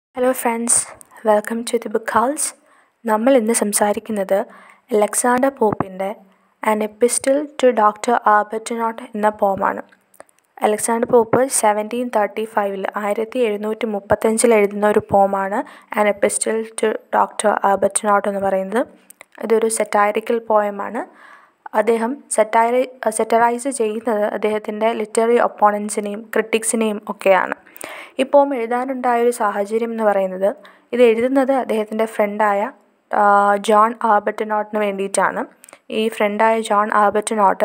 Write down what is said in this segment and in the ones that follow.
hello friends welcome to the book house നമ്മൾ ഇന്ന് സംസാരിക്കുന്നത് അലക്സാണ്ടർ പോപ്പിൻ്റെ an epistle to doctor Arbuthnot എന്ന പോമാണ് അലക്സാണ്ടർ പോപ്പ് സെവൻറ്റീൻ തേർട്ടി ഫൈവിൽ ആയിരത്തി എഴുന്നൂറ്റി മുപ്പത്തഞ്ചിൽ എഴുതുന്ന ഒരു പോമാണ് an epistle to doctor Arbuthnot എന്ന് പറയുന്നത് ഇതൊരു സെറ്റാരിക്കൽ പോയമാണ് അദ്ദേഹം സെറ്റൈറി സെറ്ററൈസ് ചെയ്യുന്നത് അദ്ദേഹത്തിൻ്റെ ലിറ്റററി ഒപ്പോണൻസിനെയും ക്രിട്ടിക്സിനെയും ഒക്കെയാണ് ഈ പോം എഴുതാനുണ്ടായൊരു സാഹചര്യം എന്ന് പറയുന്നത് ഇത് എഴുതുന്നത് അദ്ദേഹത്തിൻ്റെ ഫ്രണ്ടായ ജോൺ ആബർട്ടനോട്ടിന് വേണ്ടിയിട്ടാണ് ഈ ഫ്രണ്ടായ ജോൺ ആബർട്ടനോട്ട്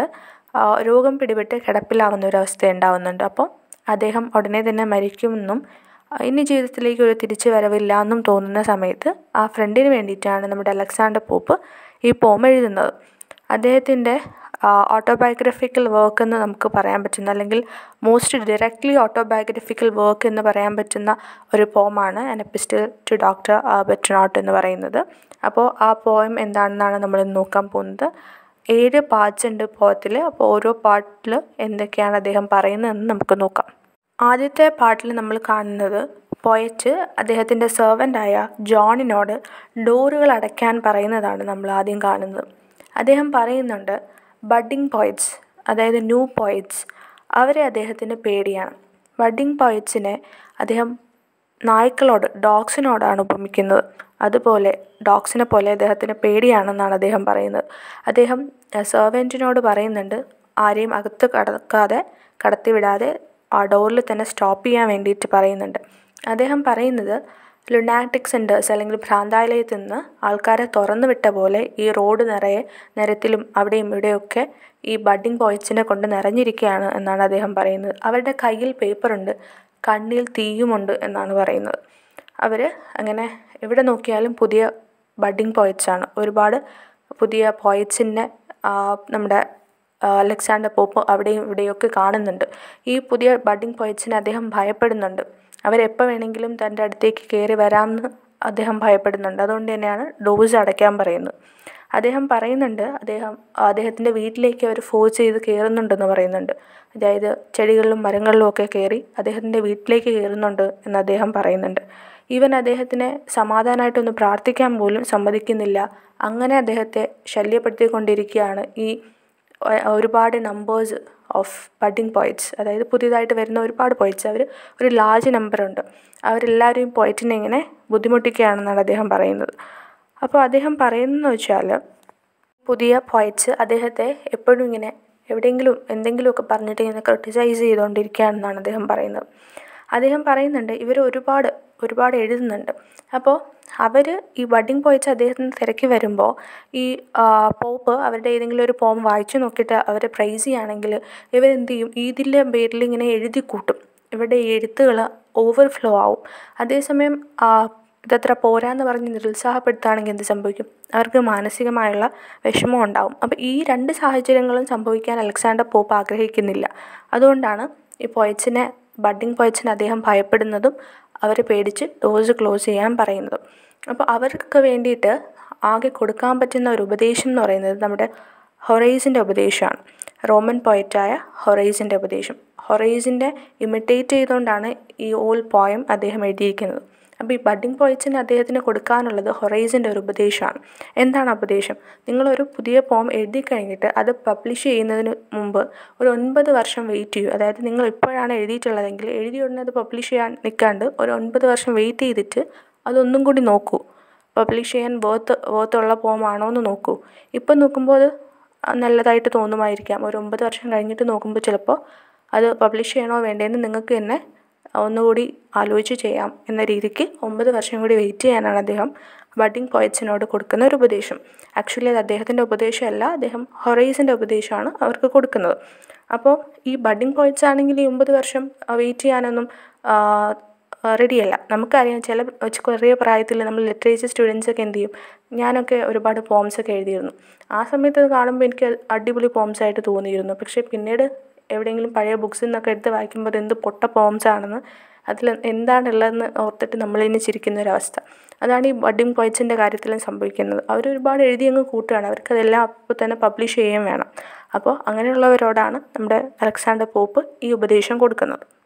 രോഗം പിടിപെട്ട് കിടപ്പിലാവുന്ന ഒരു അവസ്ഥ ഉണ്ടാവുന്നുണ്ട് അപ്പോൾ അദ്ദേഹം ഉടനെ തന്നെ മരിക്കുമെന്നും ഇനി ജീവിതത്തിലേക്ക് ഒരു തിരിച്ചു വരവില്ല എന്നും തോന്നുന്ന സമയത്ത് ആ ഫ്രണ്ടിന് വേണ്ടിയിട്ടാണ് നമ്മുടെ അലക്സാണ്ടർ പോപ്പ് ഈ പോം എഴുതുന്നത് അദ്ദേഹത്തിൻ്റെ ഓട്ടോബയോഗ്രഫിക്കൽ വർക്ക് എന്ന് നമുക്ക് പറയാൻ പറ്റുന്ന അല്ലെങ്കിൽ മോസ്റ്റ് ഡയറക്റ്റ്ലി ഓട്ടോബയോഗ്രഫിക്കൽ വർക്ക് എന്ന് പറയാൻ പറ്റുന്ന ഒരു പോമാണ് an epistle to doctor Arbuthnot എന്ന് പറയുന്നത് അപ്പോൾ ആ പോയം എന്താണെന്നാണ് നമ്മൾ നോക്കാൻ പോകുന്നത് ഏഴ് പാർട്സ് ഉണ്ട് പോയത്തിൽ അപ്പോൾ ഓരോ പാർട്ടിൽ എന്തൊക്കെയാണ് അദ്ദേഹം പറയുന്നതെന്ന് നമുക്ക് നോക്കാം ആദ്യത്തെ പാർട്ടിൽ നമ്മൾ കാണുന്നത് പോയറ്റ് അദ്ദേഹത്തിൻ്റെ സെർവൻ്റായ ജോണിനോട് ഡോറുകൾ അടയ്ക്കാൻ പറയുന്നതാണ് നമ്മൾ ആദ്യം കാണുന്നത് അദ്ദേഹം പറയുന്നുണ്ട് ബഡ്ഡിങ് പോയിറ്റ്സ് അതായത് ന്യൂ പോയിറ്റ്സ് അവരെ അദ്ദേഹത്തിന് പേടിയാണ് ബഡ്ഡിങ് പോയിറ്റ്സിനെ അദ്ദേഹം നായ്ക്കളോട് ഡോഗ്സിനോടാണ് ഉപമിക്കുന്നത് അതുപോലെ ഡോഗ്സിനെ പോലെ അദ്ദേഹത്തിന് പേടിയാണെന്നാണ് അദ്ദേഹം പറയുന്നത് അദ്ദേഹം സെർവൻറ്റിനോട് പറയുന്നുണ്ട് ആരെയും അകത്ത് കടക്കാതെ കടത്തിവിടാതെ ആ ഡോറിൽ തന്നെ സ്റ്റോപ്പ് ചെയ്യാൻ വേണ്ടിയിട്ട് പറയുന്നുണ്ട് അദ്ദേഹം പറയുന്നത് ലുനാറ്റിക് സെൻറ്റേഴ്സ് അല്ലെങ്കിൽ ഭ്രാന്താലയത്തിൽ നിന്ന് ആൾക്കാരെ തുറന്നു വിട്ട പോലെ ഈ റോഡ് നിറയെ നിരത്തിലും അവിടെയും ഇവിടെയൊക്കെ ഈ ബഡ്ഡിങ് പോയിറ്റ്സിനെ കൊണ്ട് നിറഞ്ഞിരിക്കുകയാണ് എന്നാണ് അദ്ദേഹം പറയുന്നത് അവരുടെ കയ്യിൽ പേപ്പറുണ്ട് കണ്ണിൽ തീയുമുണ്ട് എന്നാണ് പറയുന്നത് അവർ അങ്ങനെ എവിടെ നോക്കിയാലും പുതിയ ബഡ്ഡിങ് പോയിറ്റ്സ് ആണ് ഒരുപാട് പുതിയ പോയിറ്റ്സിൻ്റെ നമ്മുടെ അലക്സാണ്ടർ പോപ്പ് അവിടെയും ഇവിടെയൊക്കെ കാണുന്നുണ്ട് ഈ പുതിയ ബഡ്ഡിങ് പോയിറ്റ്സിനെ അദ്ദേഹം ഭയപ്പെടുന്നുണ്ട് അവരെപ്പോൾ വേണമെങ്കിലും തൻ്റെ അടുത്തേക്ക് കയറി വരാമെന്ന് അദ്ദേഹം ഭയപ്പെടുന്നുണ്ട് അതുകൊണ്ട് തന്നെയാണ് ഡോസ് അടയ്ക്കാൻ പറയുന്നത് അദ്ദേഹം പറയുന്നുണ്ട് അദ്ദേഹം അദ്ദേഹത്തിൻ്റെ വീട്ടിലേക്ക് അവർ ഫോഴ്സ് ചെയ്ത് കയറുന്നുണ്ടെന്ന് പറയുന്നുണ്ട് അതായത് ചെടികളിലും മരങ്ങളിലും ഒക്കെ കയറി അദ്ദേഹത്തിൻ്റെ വീട്ടിലേക്ക് കയറുന്നുണ്ട് എന്ന് അദ്ദേഹം പറയുന്നുണ്ട് ഈവൻ അദ്ദേഹത്തിനെ സമാധാനമായിട്ടൊന്ന് പ്രാർത്ഥിക്കാൻ പോലും സമ്മതിക്കുന്നില്ല അങ്ങനെ അദ്ദേഹത്തെ ശല്യപ്പെടുത്തിക്കൊണ്ടിരിക്കുകയാണ് ഈ ഒരുപാട് നമ്പേഴ്സ് ഓഫ് ബഡ്ഡിങ് പോയിറ്റ്സ് അതായത് പുതിയതായിട്ട് വരുന്ന ഒരുപാട് പോയിറ്റ്സ് അവർ ഒരു ലാർജ് നമ്പറുണ്ട് അവരെല്ലാവരും പോയിറ്റിനെ ഇങ്ങനെ ബുദ്ധിമുട്ടിക്കുകയാണെന്നാണ് അദ്ദേഹം പറയുന്നത് അപ്പോൾ അദ്ദേഹം പറയുന്നതെന്ന് വെച്ചാൽ പുതിയ പോയിറ്റ്സ് അദ്ദേഹത്തെ എപ്പോഴും ഇങ്ങനെ എവിടെയെങ്കിലും എന്തെങ്കിലുമൊക്കെ പറഞ്ഞിട്ട് ഇങ്ങനെ ക്രിട്ടിസൈസ് ചെയ്തുകൊണ്ടിരിക്കുകയാണെന്നാണ് അദ്ദേഹം പറയുന്നത് അദ്ദേഹം പറയുന്നുണ്ട് ഇവർ ഒരുപാട് ഒരുപാട് എഴുതുന്നുണ്ട് അപ്പോൾ അവർ ഈ ബഡ്ഡിങ് പോയിറ്റ്സ് അദ്ദേഹത്തിന് തിരക്കി വരുമ്പോൾ ഈ പോപ്പ് അവരുടെ ഏതെങ്കിലും ഒരു പോം വായിച്ചു നോക്കിയിട്ട് അവരെ പ്രൈസ് ചെയ്യുകയാണെങ്കിൽ ഇവരെന്ത് ചെയ്യും ഇതിൻ്റെ പേരിൽ ഇങ്ങനെ എഴുതി കൂട്ടും ഇവരുടെ എഴുത്തുകൾ ഓവർഫ്ലോ ആവും അതേസമയം ഇതത്ര പോരാന്ന് പറഞ്ഞ് നിരുത്സാഹപ്പെടുത്തുകയാണെങ്കിൽ എന്ത് സംഭവിക്കും അവർക്ക് മാനസികമായുള്ള വിഷമം ഉണ്ടാവും അപ്പോൾ ഈ രണ്ട് സാഹചര്യങ്ങളും സംഭവിക്കാൻ അലക്സാണ്ടർ പോപ്പ് ആഗ്രഹിക്കുന്നില്ല അതുകൊണ്ടാണ് ഈ പോയറ്റ്സിനെ ബഡ്ഡിങ് പോയറ്റ്സിനെ അദ്ദേഹം ഭയപ്പെടുന്നതും അവരെ പേടിച്ച് ഡോസ് ക്ലോസ് ചെയ്യാൻ പറയുന്നതും അപ്പോൾ അവർക്ക് വേണ്ടിയിട്ട് ആകെ കൊടുക്കാൻ പറ്റുന്ന ഒരു ഉപദേശം എന്ന് പറയുന്നത് നമ്മുടെ ഹൊറൈസിൻ്റെ ഉപദേശമാണ് റോമൻ പോയറ്റായ ഹൊറൈസിൻ്റെ ഉപദേശം ഹൊറൈസിൻ്റെ ഇമിറ്റേറ്റ് ചെയ്തുകൊണ്ടാണ് ഈ ഓൾ പോയം അദ്ദേഹം എഴുതിയിരിക്കുന്നത് അപ്പോൾ ഈ ബഡ്ഡിങ് പോയിറ്റ്സിന് അദ്ദേഹത്തിന് കൊടുക്കാനുള്ളത് ഹൊറൈസിൻ്റെ ഒരു ഉപദേശമാണ് എന്താണ് ഉപദേശം നിങ്ങളൊരു പുതിയ പോം എഴുതി കഴിഞ്ഞിട്ട് അത് പബ്ലിഷ് ചെയ്യുന്നതിന് മുമ്പ് ഒരു ഒൻപത് വർഷം വെയിറ്റ് ചെയ്യൂ അതായത് നിങ്ങൾ ഇപ്പോഴാണ് എഴുതിയിട്ടുള്ളതെങ്കിൽ എഴുതി ഉടനെ അത് പബ്ലിഷ് ചെയ്യാൻ നിൽക്കാണ്ട് ഒരു ഒൻപത് വർഷം വെയിറ്റ് ചെയ്തിട്ട് അതൊന്നും കൂടി നോക്കൂ പബ്ലിഷ് ചെയ്യാൻ വേർത്ത് വേർത്തുള്ള പോമാണോ എന്ന് നോക്കൂ ഇപ്പം നോക്കുമ്പോൾ അത് നല്ലതായിട്ട് തോന്നുമായിരിക്കാം ഒരു ഒമ്പത് വർഷം കഴിഞ്ഞിട്ട് നോക്കുമ്പോൾ ചിലപ്പോൾ അത് പബ്ലിഷ് ചെയ്യണോ വേണ്ടതെന്ന് നിങ്ങൾക്ക് തന്നെ ഒന്നുകൂടി ആലോചിച്ച് ചെയ്യാം എന്ന രീതിക്ക് ഒമ്പത് വർഷം കൂടി വെയിറ്റ് ചെയ്യാനാണ് അദ്ദേഹം ബഡ്ഡിങ് പോയറ്റ്സിനോട് കൊടുക്കുന്ന ഒരു ഉപദേശം ആക്ച്വലി അത് അദ്ദേഹത്തിൻ്റെ ഉപദേശമല്ല അദ്ദേഹം ഹൊറൈസിൻ്റെ ഉപദേശമാണ് അവർക്ക് കൊടുക്കുന്നത് അപ്പോൾ ഈ ബഡ്ഡിങ് പോയറ്റ്സ് ആണെങ്കിൽ ഈ ഒമ്പത് വർഷം വെയിറ്റ് ചെയ്യാനൊന്നും റെഡിയല്ല നമുക്കറിയാം ചില ചെറിയ പ്രായത്തിൽ നമ്മൾ ലിറ്ററേച്ചർ സ്റ്റുഡൻസൊക്കെ എന്ത് ചെയ്യും ഞാനൊക്കെ ഒരുപാട് പോംസൊക്കെ എഴുതിയിരുന്നു ആ സമയത്ത് അത് കാണുമ്പോൾ എനിക്ക് അടിപൊളി പോംസ് ആയിട്ട് തോന്നിയിരുന്നു പക്ഷേ പിന്നീട് എവിടെയെങ്കിലും പഴയ ബുക്സിൽ നിന്നൊക്കെ എടുത്ത് വായിക്കുമ്പോൾ അത് എന്ത് പൊട്ട പോംസ് ആണെന്ന് അതിൽ എന്താണുള്ളതെന്ന് ഓർത്തിട്ട് നമ്മളിനി ചിരിക്കുന്ന ഒരവസ്ഥ അതാണ് ഈ ബഡ്ഡിങ് പോയിറ്റ്സിൻ്റെ കാര്യത്തിലും സംഭവിക്കുന്നത് അവർ ഒരുപാട് എഴുതി അങ്ങ് കൂട്ടുകയാണ് അവർക്കതെല്ലാം അപ്പോൾ തന്നെ പബ്ലിഷ് ചെയ്യുകയും വേണം അപ്പോൾ അങ്ങനെയുള്ളവരോടാണ് നമ്മുടെ അലക്സാണ്ടർ പോപ്പ് ഈ ഉപദേശം കൊടുക്കുന്നത്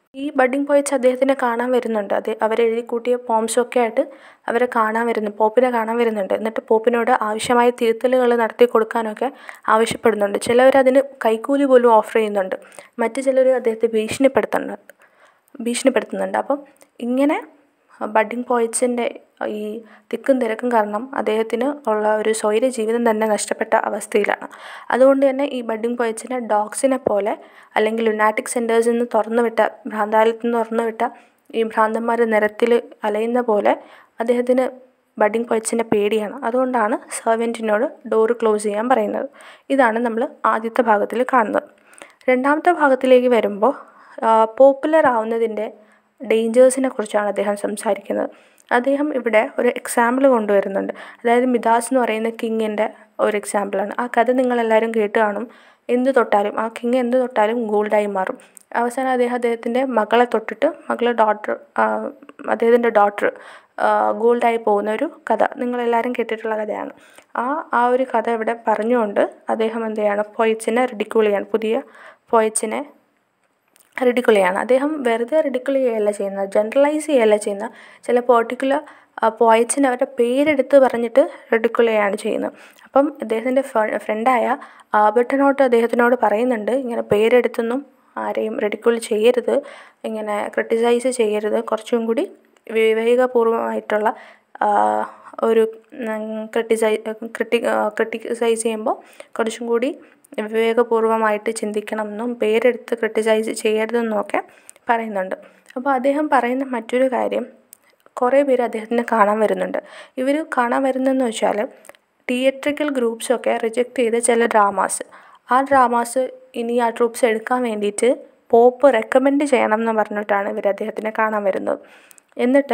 ഈ ബഡ്ഡിംഗ് പോയറ്റ്സ് അദ്ദേഹത്തിനെ കാണാൻ വരുന്നുണ്ട് അത് അവരെഴുതി കൂട്ടിയ പോംസൊക്കെ ആയിട്ട് അവരെ കാണാൻ വരുന്നു പോപ്പിനെ കാണാൻ വരുന്നുണ്ട് എന്നിട്ട് പോപ്പിനോട് ആവശ്യമായ തിരുത്തലുകൾ നടത്തി കൊടുക്കാനൊക്കെ ആവശ്യപ്പെടുന്നുണ്ട് ചിലവർ അതിന് കൈക്കൂലി പോലും ഓഫർ ചെയ്യുന്നുണ്ട് മറ്റു ചിലർ അദ്ദേഹത്തെ ഭീഷണിപ്പെടുത്തുന്നുണ്ട് ഭീഷണിപ്പെടുത്തുന്നുണ്ട് അപ്പം ഇങ്ങനെ ബഡ്ഡിംഗ് പോയറ്റ്സിൻ്റെ ഈ തിക്കും തിരക്കും കാരണം അദ്ദേഹത്തിന് ഉള്ള ഒരു സ്വൈര ജീവിതം തന്നെ നഷ്ടപ്പെട്ട അവസ്ഥയിലാണ് അതുകൊണ്ട് തന്നെ ഈ ബഡ്ഡിംഗ് പോയറ്റ്സിനെ ഡോഗ്സിനെ പോലെ അല്ലെങ്കിൽ ലുനാറ്റിക് സെൻറ്റേഴ്സിൽ നിന്ന് തുറന്നു വിട്ട ഭ്രാന്താലയത്തിൽ നിന്ന് തുറന്നു വിട്ട ഈ ഭ്രാന്തന്മാർ നിരത്തിൽ അലയുന്ന പോലെ അദ്ദേഹത്തിന് ബഡ്ഡിംഗ് പോയറ്റ്സിനെ പേടിയാണ് അതുകൊണ്ടാണ് സെർവൻറ്റിനോട് ഡോറ് ക്ലോസ് ചെയ്യാൻ പറയുന്നത് ഇതാണ് നമ്മൾ ആദ്യത്തെ ഭാഗത്തിൽ കാണുന്നത് രണ്ടാമത്തെ ഭാഗത്തിലേക്ക് വരുമ്പോൾ പോപ്പുലർ ആവുന്നതിൻ്റെ ഡേഞ്ചേഴ്സിനെ കുറിച്ചാണ് അദ്ദേഹം സംസാരിക്കുന്നത് അദ്ദേഹം ഇവിടെ ഒരു എക്സാമ്പിൾ കൊണ്ടുവരുന്നുണ്ട് അതായത് മിദാസ് എന്ന് പറയുന്ന കിങ്ങിൻ്റെ ഒരു എക്സാമ്പിളാണ് ആ കഥ നിങ്ങളെല്ലാവരും കേട്ട് കാണും എന്ത് തൊട്ടാലും ആ കിങ് എന്ത് തൊട്ടാലും ഗോൾഡായി മാറും അവസാനം അദ്ദേഹം അദ്ദേഹത്തിൻ്റെ മകളെ തൊട്ടിട്ട് മകളെ ഡോട്ടർ അദ്ദേഹത്തിൻ്റെ ഡോട്ടർ ഗോൾഡായി പോകുന്ന ഒരു കഥ നിങ്ങളെല്ലാവരും കേട്ടിട്ടുള്ള കഥയാണ് ആ ആ ഒരു കഥ ഇവിടെ പറഞ്ഞുകൊണ്ട് അദ്ദേഹം എന്ത് ചെയ്യാണ് പോയിറ്റ്സിനെ റിഡിക്യൂൾ ചെയ്യാണ് പുതിയ പോയിറ്റ്സിനെ റിഡിക്കുൾ ചെയ്യാണ് അദ്ദേഹം വെറുതെ റിഡിക്കുൾ ചെയ്യുകയല്ല ചെയ്യുന്നത് ജനറലൈസ് ചെയ്യുകയല്ല ചെയ്യുന്നത് ചില പെർട്ടിക്കുലർ പോയറ്റ്സിന് അവരുടെ പേരെടുത്ത് പറഞ്ഞിട്ട് റിഡിക്കുൾ ചെയ്യാണ് ചെയ്യുന്നത് അപ്പം അദ്ദേഹത്തിൻ്റെ ഫ്രണ്ടായ ആബർട്ടനോട്ട് അദ്ദേഹത്തിനോട് പറയുന്നുണ്ട് ഇങ്ങനെ പേരെടുത്തൊന്നും ആരെയും റിഡിക്കുൾ ചെയ്യരുത് ഇങ്ങനെ ക്രിട്ടിസൈസ് ചെയ്യരുത് കുറച്ചും കൂടി വിവേകപൂർവമായിട്ടുള്ള ഒരു ക്രിട്ടിസൈ ക്രിട്ടി ക്രിട്ടിസൈസ് ചെയ്യുമ്പോൾ കുറച്ചും കൂടി വിവേകപൂർവമായിട്ട് ചിന്തിക്കണം എന്നും പേരെടുത്ത് ക്രിട്ടിസൈസ് ചെയ്യരുതെന്നും ഒക്കെ പറയുന്നുണ്ട് അപ്പോൾ അദ്ദേഹം പറയുന്ന മറ്റൊരു കാര്യം കുറേ പേര് അദ്ദേഹത്തിനെ കാണാൻ വരുന്നുണ്ട് ഇവർ കാണാൻ വരുന്നതെന്ന് വെച്ചാൽ തിയേറ്ററിക്കൽ ഗ്രൂപ്പ്സൊക്കെ റിജക്റ്റ് ചെയ്ത ചില ഡ്രാമാസ് ആ ഡ്രാമാസ് ഇനി ആ ട്രൂപ്സ് എടുക്കാൻ വേണ്ടിയിട്ട് പോപ്പ് റെക്കമെൻഡ് ചെയ്യണം എന്ന് പറഞ്ഞിട്ടാണ് ഇവർ അദ്ദേഹത്തിനെ കാണാൻ വരുന്നത് എന്നിട്ട്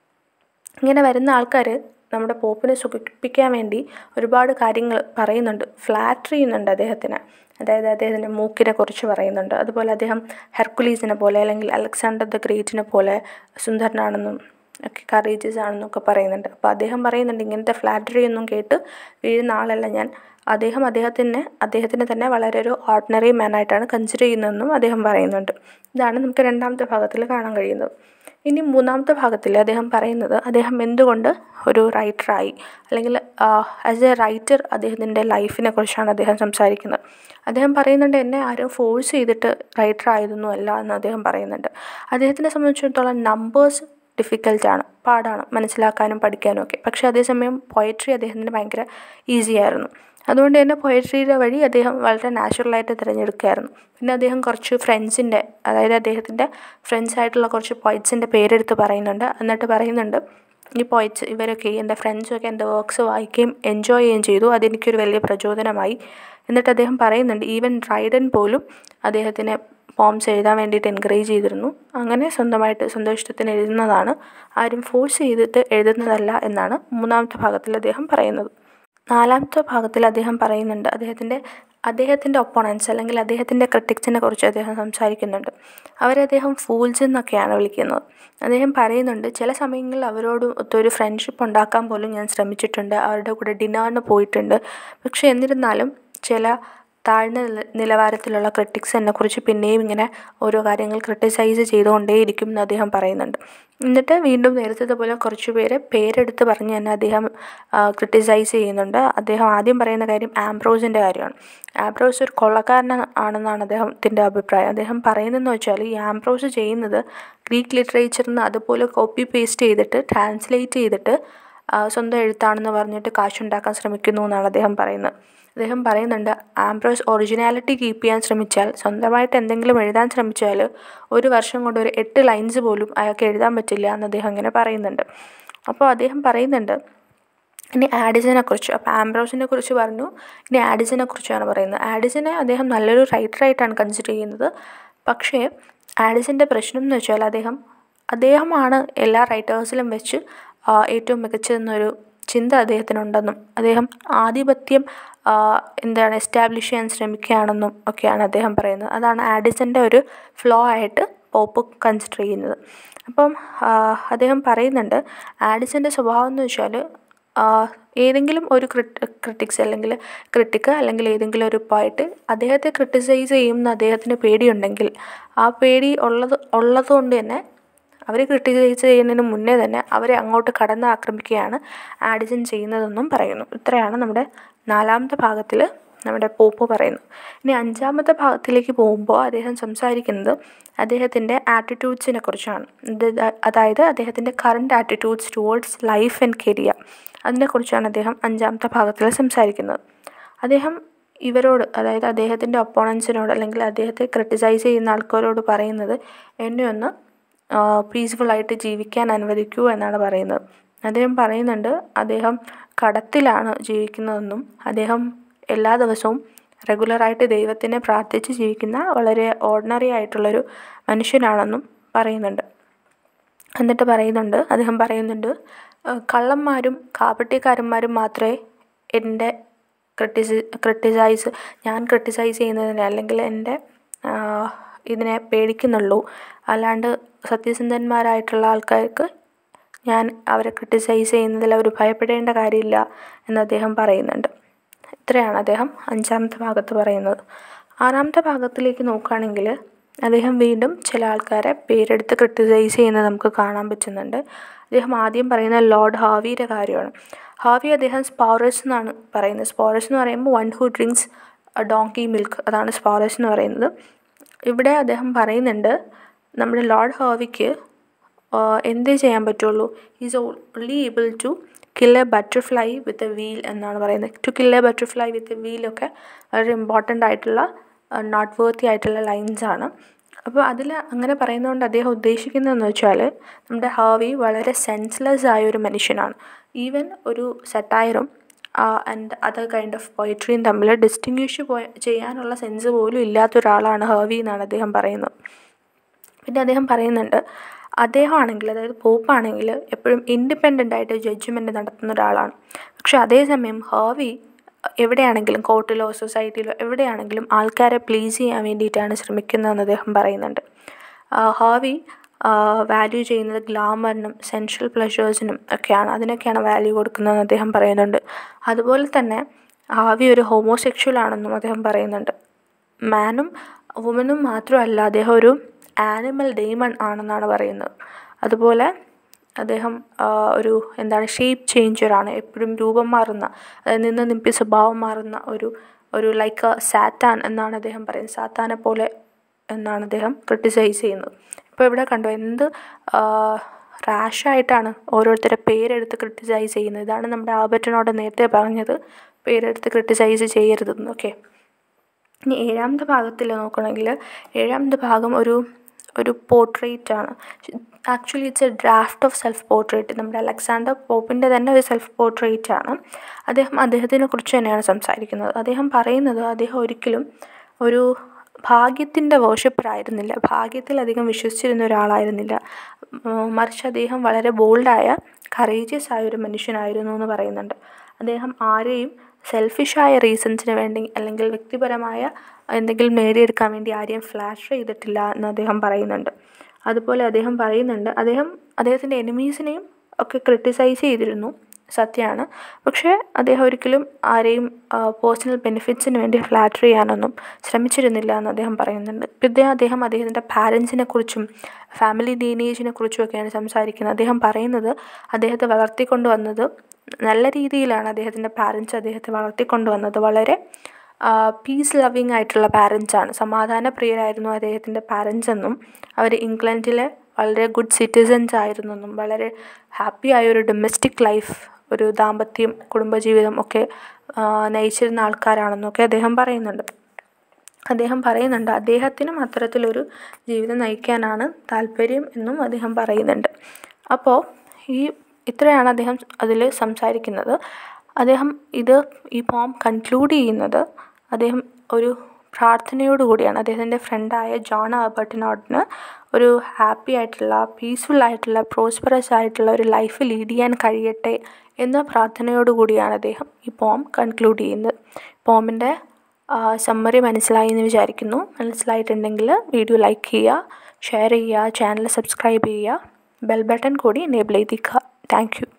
ഇങ്ങനെ വരുന്ന ആൾക്കാർ നമ്മുടെ പോപ്പിനെ സുഖിപ്പിക്കാൻ വേണ്ടി ഒരുപാട് കാര്യങ്ങൾ പറയുന്നുണ്ട് ഫ്ലാറ്റർ ചെയ്യുന്നുണ്ട് അദ്ദേഹത്തിന് അതായത് അദ്ദേഹത്തിൻ്റെ മൂക്കിനെ കുറിച്ച് പറയുന്നുണ്ട് അതുപോലെ അദ്ദേഹം ഹെർക്കുലീസിനെ പോലെ അല്ലെങ്കിൽ അലക്സാണ്ടർ ദ ഗ്രേറ്റിനെ പോലെ സുന്ദരനാണെന്നും ഒക്കെ കറേജസ് ആണെന്നൊക്കെ പറയുന്നുണ്ട് അപ്പോൾ അദ്ദേഹം പറയുന്നുണ്ട് ഇങ്ങനത്തെ ഫ്ലാറ്ററി ഒന്നും കേട്ട് വീഴുന്ന ആളല്ല ഞാൻ അദ്ദേഹം അദ്ദേഹത്തിനെ അദ്ദേഹത്തിനെ തന്നെ വളരെ ഒരു ഓർഡിനറി മാനായിട്ടാണ് കൺസിഡർ ചെയ്യുന്നതെന്നും അദ്ദേഹം പറയുന്നുണ്ട് ഇതാണ് നമുക്ക് രണ്ടാമത്തെ ഭാഗത്തിൽ കാണാൻ കഴിയുന്നത് ഇനി മൂന്നാമത്തെ ഭാഗത്തിൽ അദ്ദേഹം പറയുന്നത് അദ്ദേഹം എന്തുകൊണ്ട് ഒരു റൈറ്ററായി അല്ലെങ്കിൽ ആസ് എ റൈറ്റർ അദ്ദേഹത്തിൻ്റെ ലൈഫിനെ കുറിച്ചാണ് അദ്ദേഹം സംസാരിക്കുന്നത് അദ്ദേഹം പറയുന്നുണ്ട് എന്നെ ആരും ഫോഴ്സ് ചെയ്തിട്ട് റൈറ്റർ ആയതൊന്നും അല്ല എന്ന് അദ്ദേഹം പറയുന്നുണ്ട് അദ്ദേഹത്തിനെ സംബന്ധിച്ചിടത്തോളം നമ്പേഴ്സ് ഡിഫിക്കൽട്ടാണ് പാടാണ് മനസ്സിലാക്കാനും പഠിക്കാനും ഒക്കെ പക്ഷേ അതേസമയം പോയട്രി അദ്ദേഹത്തിന് ഭയങ്കര ഈസി ആയിരുന്നു അതുകൊണ്ട് തന്നെ പോയട്രിയുടെ വഴി അദ്ദേഹം വളരെ നാച്ചുറലായിട്ട് തിരഞ്ഞെടുക്കുകയായിരുന്നു പിന്നെ അദ്ദേഹം കുറച്ച് ഫ്രണ്ട്സിൻ്റെ അതായത് അദ്ദേഹത്തിൻ്റെ ഫ്രണ്ട്സായിട്ടുള്ള കുറച്ച് പോയിറ്റ്സിൻ്റെ പേരെടുത്ത് പറയുന്നുണ്ട് എന്നിട്ട് പറയുന്നുണ്ട് ഈ പോയിറ്റ്സ് ഇവരൊക്കെ എൻ്റെ ഫ്രണ്ട്സൊക്കെ എൻ്റെ വർക്ക്സ് വായിക്കുകയും എൻജോയ് ചെയ്യുകയും ചെയ്തു അതെനിക്കൊരു വലിയ പ്രചോദനമായി എന്നിട്ട് അദ്ദേഹം പറയുന്നുണ്ട് ഈവൻ ഡ്രൈഡൻ പോലും അദ്ദേഹത്തിനെ പോംസ് എഴുതാൻ വേണ്ടിയിട്ട് എൻകറേജ് ചെയ്തിരുന്നു അങ്ങനെ സ്വന്തമായിട്ട് സ്വന്തം ഇഷ്ടത്തിന് എഴുതുന്നതാണ് ആരും ഫോഴ്സ് ചെയ്തിട്ട് എഴുതുന്നതല്ല എന്നാണ് മൂന്നാമത്തെ ഭാഗത്തിൽ അദ്ദേഹം പറയുന്നത് നാലാമത്തെ ഭാഗത്തിൽ അദ്ദേഹം പറയുന്നുണ്ട് അദ്ദേഹത്തിൻ്റെ അദ്ദേഹത്തിൻ്റെ ഒപ്പോണൻസ് അല്ലെങ്കിൽ അദ്ദേഹത്തിൻ്റെ ക്രിട്ടിക്സിനെ കുറിച്ച് അദ്ദേഹം സംസാരിക്കുന്നുണ്ട് അവരെ അദ്ദേഹം ഫൂൾസ് എന്നൊക്കെയാണ് വിളിക്കുന്നത് അദ്ദേഹം പറയുന്നുണ്ട് ചില സമയങ്ങളിൽ അവരോട് ഒത്തൊരു ഫ്രണ്ട്ഷിപ്പ് ഉണ്ടാക്കാൻ പോലും ഞാൻ ശ്രമിച്ചിട്ടുണ്ട് അവരുടെ കൂടെ ഡിന്നറിന് പോയിട്ടുണ്ട് പക്ഷേ എന്നിരുന്നാലും ചില താഴ്ന്ന നിലവാരത്തിലുള്ള ക്രിട്ടിക്സ് എന്നെക്കുറിച്ച് പിന്നെയും ഇങ്ങനെ ഓരോ കാര്യങ്ങൾ ക്രിട്ടിസൈസ് ചെയ്തുകൊണ്ടേയിരിക്കും എന്ന് അദ്ദേഹം പറയുന്നുണ്ട് എന്നിട്ട് വീണ്ടും നേരത്തെ പോലെ കുറച്ച് പേരെ പേരെടുത്ത് പറഞ്ഞ് തന്നെ അദ്ദേഹം ക്രിട്ടിസൈസ് ചെയ്യുന്നുണ്ട് അദ്ദേഹം ആദ്യം പറയുന്ന കാര്യം ആംബ്രോസിൻ്റെ കാര്യമാണ് ആംബ്രോസ് ഒരു കൊള്ളക്കാരൻ ആണെന്നാണ് അദ്ദേഹത്തിൻ്റെ അഭിപ്രായം അദ്ദേഹം പറയുന്നതെന്ന് വെച്ചാൽ ഈ ആംബ്രോസ് ചെയ്യുന്നത് ഗ്രീക്ക് ലിറ്ററേച്ചറിൽ നിന്ന് അതുപോലെ കോപ്പി പേസ്റ്റ് ചെയ്തിട്ട് ട്രാൻസ്ലേറ്റ് ചെയ്തിട്ട് സ്വന്തം എഴുത്താണെന്ന് പറഞ്ഞിട്ട് കാശുണ്ടാക്കാൻ ശ്രമിക്കുന്നു എന്നാണ് അദ്ദേഹം പറയുന്നത് അദ്ദേഹം പറയുന്നുണ്ട് ആംബ്രോസ് ഒറിജിനാലിറ്റി കീപ്പ് ചെയ്യാൻ ശ്രമിച്ചാൽ സ്വന്തമായിട്ട് എന്തെങ്കിലും എഴുതാൻ ശ്രമിച്ചാൽ ഒരു വർഷം കൊണ്ട് ഒരു എട്ട് ലൈൻസ് പോലും അയാൾക്ക് എഴുതാൻ പറ്റില്ല എന്ന് അദ്ദേഹം ഇങ്ങനെ പറയുന്നുണ്ട് അപ്പോൾ അദ്ദേഹം പറയുന്നുണ്ട് ഇനി ആഡിസനെ കുറിച്ച് അപ്പോൾ ആംബ്രോസിനെ കുറിച്ച് പറഞ്ഞു ഇനി ആഡിസനെ കുറിച്ചാണ് പറയുന്നത് ആഡിസനെ അദ്ദേഹം നല്ലൊരു റൈറ്ററായിട്ടാണ് കൺസിഡർ ചെയ്യുന്നത് പക്ഷേ ആഡിസൻ്റെ പ്രശ്നം എന്ന് വെച്ചാൽ അദ്ദേഹം അദ്ദേഹമാണ് എല്ലാ റൈറ്റേഴ്സിലും വെച്ച് ഏറ്റവും മികച്ചതെന്നൊരു ചിന്ത അദ്ദേഹത്തിനുണ്ടെന്നും അദ്ദേഹം ആധിപത്യം എന്താണ് എസ്റ്റാബ്ലിഷ് ചെയ്യാൻ ശ്രമിക്കുകയാണെന്നും ഒക്കെയാണ് അദ്ദേഹം പറയുന്നത് അതാണ് ആഡിസൻ്റെ ഒരു ഫ്ലോ ആയിട്ട് പോപ്പ് കൺസിഡർ ചെയ്യുന്നത് അപ്പം അദ്ദേഹം പറയുന്നുണ്ട് ആഡിസൻ്റെ സ്വഭാവം എന്ന് വെച്ചാൽ ഏതെങ്കിലും ഒരു ക്രിട്ടിക്സ് അല്ലെങ്കിൽ ക്രിട്ടിക്ക് അല്ലെങ്കിൽ ഏതെങ്കിലും ഒരു പോയിട്ട് അദ്ദേഹത്തെ ക്രിട്ടിസൈസ് ചെയ്യുന്ന അദ്ദേഹത്തിന് പേടിയുണ്ടെങ്കിൽ ആ പേടി ഉള്ളത് ഉള്ളത് കൊണ്ട് തന്നെ അവർ ക്രിട്ടിസൈസ് ചെയ്യുന്നതിന് മുന്നേ തന്നെ അവരെ അങ്ങോട്ട് കടന്ന് ആക്രമിക്കുകയാണ് ആഡിസൺ ചെയ്യുന്നതെന്നും പറയുന്നു ഇത്രയാണ് നമ്മുടെ നാലാമത്തെ ഭാഗത്തിൽ നമ്മുടെ പോപ്പ് പറയുന്നത് ഇനി അഞ്ചാമത്തെ ഭാഗത്തിലേക്ക് പോകുമ്പോൾ അദ്ദേഹം സംസാരിക്കുന്നത് അദ്ദേഹത്തിൻ്റെ ആറ്റിറ്റ്യൂഡ്സിനെ കുറിച്ചാണ് അതായത് അദ്ദേഹത്തിൻ്റെ current attitudes towards life and career അതിനെക്കുറിച്ചാണ് അദ്ദേഹം അഞ്ചാമത്തെ ഭാഗത്തിൽ സംസാരിക്കുന്നത് അദ്ദേഹം ഇവരോട് അതായത് അദ്ദേഹത്തിൻ്റെ ഒപ്പോണൻസിനോട് അല്ലെങ്കിൽ അദ്ദേഹത്തെ ക്രിട്ടിസൈസ് ചെയ്യുന്ന ആൾക്കാരോട് പറയുന്നത് എന്നെ ഒന്ന് പീസ്ഫുള്ളായിട്ട് ജീവിക്കാൻ അനുവദിക്കൂ എന്നാണ് പറയുന്നത് അദ്ദേഹം പറയുന്നുണ്ട് അദ്ദേഹം കടത്തിലാണ് ജീവിക്കുന്നതെന്നും അദ്ദേഹം എല്ലാ ദിവസവും റെഗുലറായിട്ട് ദൈവത്തിനെ പ്രാർത്ഥിച്ച് ജീവിക്കുന്ന വളരെ ഓർഡിനറി ആയിട്ടുള്ളൊരു മനുഷ്യനാണെന്നും പറയുന്നുണ്ട് എന്നിട്ട് പറയുന്നുണ്ട് അദ്ദേഹം പറയുന്നുണ്ട് കള്ളന്മാരും കാപട്യക്കാരന്മാരും മാത്രമേ എൻ്റെ ക്രിട്ടിസി ക്രിട്ടിസൈസ് ഞാൻ ക്രിട്ടിസൈസ് ചെയ്യുന്നതിനെ അല്ലെങ്കിൽ എൻ്റെ ഇതിനെ പേടിക്കുന്നുള്ളൂ അല്ലാണ്ട് സത്യസന്ധന്മാരായിട്ടുള്ള ആൾക്കാർക്ക് ഞാൻ അവരെ ക്രിട്ടിസൈസ് ചെയ്യുന്നതിൽ അവർ ഭയപ്പെടേണ്ട കാര്യമില്ല എന്ന് അദ്ദേഹം പറയുന്നുണ്ട് ഇത്രയാണ് അദ്ദേഹം അഞ്ചാമത്തെ ഭാഗത്ത് പറയുന്നത് ആറാമത്തെ ഭാഗത്തിലേക്ക് നോക്കുകയാണെങ്കിൽ അദ്ദേഹം വീണ്ടും ചില ആൾക്കാരെ പേരെടുത്ത് ക്രിട്ടിസൈസ് ചെയ്യുന്നത് നമുക്ക് കാണാൻ പറ്റുന്നുണ്ട് അദ്ദേഹം ആദ്യം പറയുന്ന ലോർഡ് ഹാവിയുടെ കാര്യമാണ് ഹാവി അദ്ദേഹം സ്പോറസ് എന്നാണ് പറയുന്നത് സ്പോറസ് എന്ന് പറയുമ്പോൾ one who drinks donkey milk അതാണ് സ്പോറസ് എന്ന് പറയുന്നത് ഇവിടെ അദ്ദേഹം പറയുന്നുണ്ട് നമ്മുടെ ലോർഡ് ഹാവിക്ക് എന്തേ ചെയ്യാൻ പറ്റുള്ളൂ is only able to kill a butterfly with a wheel എന്നാണ് പറയുന്നത് to kill a butterfly with a വീലൊക്കെ വളരെ ഇമ്പോർട്ടൻ്റ് ആയിട്ടുള്ള നോട്ട് വേർത്തി ആയിട്ടുള്ള ലൈൻസാണ് അപ്പോൾ അതിൽ അങ്ങനെ പറയുന്നതുകൊണ്ട് അദ്ദേഹം ഉദ്ദേശിക്കുന്നതെന്ന് വെച്ചാൽ നമ്മുടെ ഹാവി വളരെ സെൻസ്ലെസ് ആയ ഒരു മനുഷ്യനാണ് ഈവൻ ഒരു സറ്റയറും ആൻഡ് അതർ കൈൻഡ് ഓഫ് പോയിട്രിയും തമ്മിൽ ഡിസ്റ്റിങ്വിഷ് പോയ ചെയ്യാനുള്ള സെൻസ് പോലും ഇല്ലാത്ത ഒരാളാണ് ഹാവി എന്നാണ് അദ്ദേഹം പറയുന്നത് പിന്നെ അദ്ദേഹം പറയുന്നുണ്ട് അദ്ദേഹമാണെങ്കിൽ അതായത് പോപ്പാണെങ്കിൽ എപ്പോഴും ഇൻഡിപെൻഡൻ്റ് ആയിട്ട് ജഡ്ജ്മെൻറ്റ് നടത്തുന്ന ഒരാളാണ് പക്ഷെ അതേസമയം ഹാവി എവിടെയാണെങ്കിലും കോർട്ടിലോ സൊസൈറ്റിയിലോ എവിടെയാണെങ്കിലും ആൾക്കാരെ പ്ലീസ് ചെയ്യാൻ വേണ്ടിയിട്ടാണ് ശ്രമിക്കുന്നതെന്ന് അദ്ദേഹം പറയുന്നുണ്ട് ഹാവി വാല്യൂ ചെയ്യുന്നത് ഗ്ലാമറിനും സെൻഷ്വൽ പ്ലഷേഴ്സിനും ഒക്കെയാണ് അതിനൊക്കെയാണ് വാല്യൂ കൊടുക്കുന്നതെന്ന് അദ്ദേഹം പറയുന്നുണ്ട് അതുപോലെ തന്നെ ഹാവി ഒരു ഹോമോസെക്ഷൽ ആണെന്നും അദ്ദേഹം പറയുന്നുണ്ട് മാനും വുമനും മാത്രമല്ല അദ്ദേഹം ഒരു ആനിമൽ ഡെയ്മൺ ആണെന്നാണ് പറയുന്നത് അതുപോലെ അദ്ദേഹം ഒരു എന്താണ് ഷേപ്പ് ചേഞ്ചറാണ് എപ്പോഴും രൂപം മാറുന്ന അതായത് നിന്ന് നിപ്പി സ്വഭാവം മാറുന്ന ഒരു ഒരു ലൈക്ക് സാത്താൻ എന്നാണ് അദ്ദേഹം പറയുന്നത് സാത്താനെ പോലെ എന്നാണ് അദ്ദേഹം ക്രിട്ടിസൈസ് ചെയ്യുന്നത് ഇപ്പോൾ ഇവിടെ കണ്ടോ എന്ത് റാഷായിട്ടാണ് ഓരോരുത്തരുടെ പേരെടുത്ത് ക്രിട്ടിസൈസ് ചെയ്യുന്നത് ഇതാണ് നമ്മുടെ ആബറ്റനോട് നേരത്തെ പറഞ്ഞത് പേരെടുത്ത് ക്രിട്ടിസൈസ് ചെയ്യരുതെന്ന് ഓക്കെ ഇനി ഏഴാമത്തെ ഭാഗത്തിൽ നോക്കണമെങ്കിൽ ഏഴാമത്തെ ഭാഗം ഒരു ഒരു പോർട്രേറ്റ് ആണ് actually it's a draft of self portrait നമ്മുടെ അലക്സാണ്ടർ പോപ്പിൻ്റെ തന്നെ ഒരു സെൽഫ് പോർട്രേറ്റ് ആണ് അദ്ദേഹം അദ്ദേഹത്തിനെ കുറിച്ച് തന്നെയാണ് സംസാരിക്കുന്നത് അദ്ദേഹം പറയുന്നത് അദ്ദേഹം ഒരിക്കലും ഒരു ഭാഗ്യത്തിൻ്റെ വേർഷിപ്പറായിരുന്നില്ല ഭാഗ്യത്തിൽ അധികം വിശ്വസിച്ചിരുന്ന ഒരാളായിരുന്നില്ല മറിച്ച് അദ്ദേഹം വളരെ ബോൾഡായ കറേജിയസ് ആയ ഒരു മനുഷ്യനായിരുന്നു എന്ന് പറയുന്നുണ്ട് അദ്ദേഹം ആരെയും സെൽഫിഷായ റീസൺസിന് വേണ്ടി അല്ലെങ്കിൽ വ്യക്തിപരമായ എന്തെങ്കിലും നേടിയെടുക്കാൻ വേണ്ടി ആരെയും ഫ്ലാഷ് ചെയ്തിട്ടില്ല എന്ന് അദ്ദേഹം പറയുന്നുണ്ട് അതുപോലെ അദ്ദേഹം പറയുന്നുണ്ട് അദ്ദേഹം അദ്ദേഹത്തിൻ്റെ എനിമീസിനെയും ഒക്കെ ക്രിട്ടിസൈസ് ചെയ്തിരുന്നു സത്യമാണ് പക്ഷേ അദ്ദേഹം ഒരിക്കലും ആരെയും പേഴ്സണൽ ബെനിഫിറ്റ്സിന് വേണ്ടി ഫ്ലാറ്റർ ചെയ്യാനൊന്നും ശ്രമിച്ചിരുന്നില്ല എന്ന് അദ്ദേഹം പറയുന്നുണ്ട് പിന്നെ അദ്ദേഹം അദ്ദേഹത്തിൻ്റെ പാരൻസിനെ കുറിച്ചും ഫാമിലി ലീനേജിനെ കുറിച്ചും ഒക്കെയാണ് സംസാരിക്കുന്നത് അദ്ദേഹം പറയുന്നത് അദ്ദേഹത്തെ വളർത്തിക്കൊണ്ട് വന്നത് നല്ല രീതിയിലാണ് അദ്ദേഹത്തിൻ്റെ പാരൻസ് അദ്ദേഹത്തെ വളർത്തിക്കൊണ്ട് വന്നത് വളരെ പീസ് ലവിങ് ആയിട്ടുള്ള പാരൻസാണ് സമാധാന പ്രിയരായിരുന്നു അദ്ദേഹത്തിൻ്റെ പാരൻസ് എന്നും അവർ ഇംഗ്ലണ്ടിലെ വളരെ ഗുഡ് സിറ്റിസൻസ് ആയിരുന്നു എന്നും വളരെ ഹാപ്പി ആയ ഒരു ഡൊമസ്റ്റിക് ലൈഫ് ഒരു ദാമ്പത്യം കുടുംബജീവിതം ഒക്കെ നയിച്ചിരുന്ന ആൾക്കാരാണെന്നൊക്കെ അദ്ദേഹം പറയുന്നുണ്ട് അദ്ദേഹം പറയുന്നുണ്ട് അദ്ദേഹത്തിനും അത്തരത്തിലൊരു ജീവിതം നയിക്കാനാണ് താല്പര്യം എന്നും അദ്ദേഹം പറയുന്നുണ്ട് അപ്പോൾ ഈ ഇത്രയാണ് അദ്ദേഹം അതിൽ സംസാരിക്കുന്നത് അദ്ദേഹം ഇത് ഈ പോം കൺക്ലൂഡ് ചെയ്യുന്നത് അദ്ദേഹം ഒരു പ്രാർത്ഥനയോട് കൂടിയാണ് അദ്ദേഹത്തിൻ്റെ ഫ്രണ്ടായ ജോൺ ആബർട്ടിനോടിന് ഒരു ഹാപ്പി ആയിട്ടുള്ള പീസ്ഫുൾ ആയിട്ടുള്ള പ്രോസ്പറസ് ആയിട്ടുള്ള ഒരു ലൈഫ് ലീഡ് ചെയ്യാൻ കഴിയട്ടെ എന്ന പ്രാർത്ഥനയോട് കൂടിയാണ് അദ്ദേഹം ഈ പോം കൺക്ലൂഡ് ചെയ്യുന്നത് പോമിൻ്റെ സമ്മറി മനസ്സിലായി എന്ന് വിചാരിക്കുന്നു മനസ്സിലായിട്ടുണ്ടെങ്കിൽ വീഡിയോ ലൈക്ക് ചെയ്യുക ഷെയർ ചെയ്യുക ചാനൽ സബ്സ്ക്രൈബ് ചെയ്യുക ബെൽ ബട്ടൺ കൂടി എനേബിൾ ചെയ്തിരിക്കുക താങ്ക് യു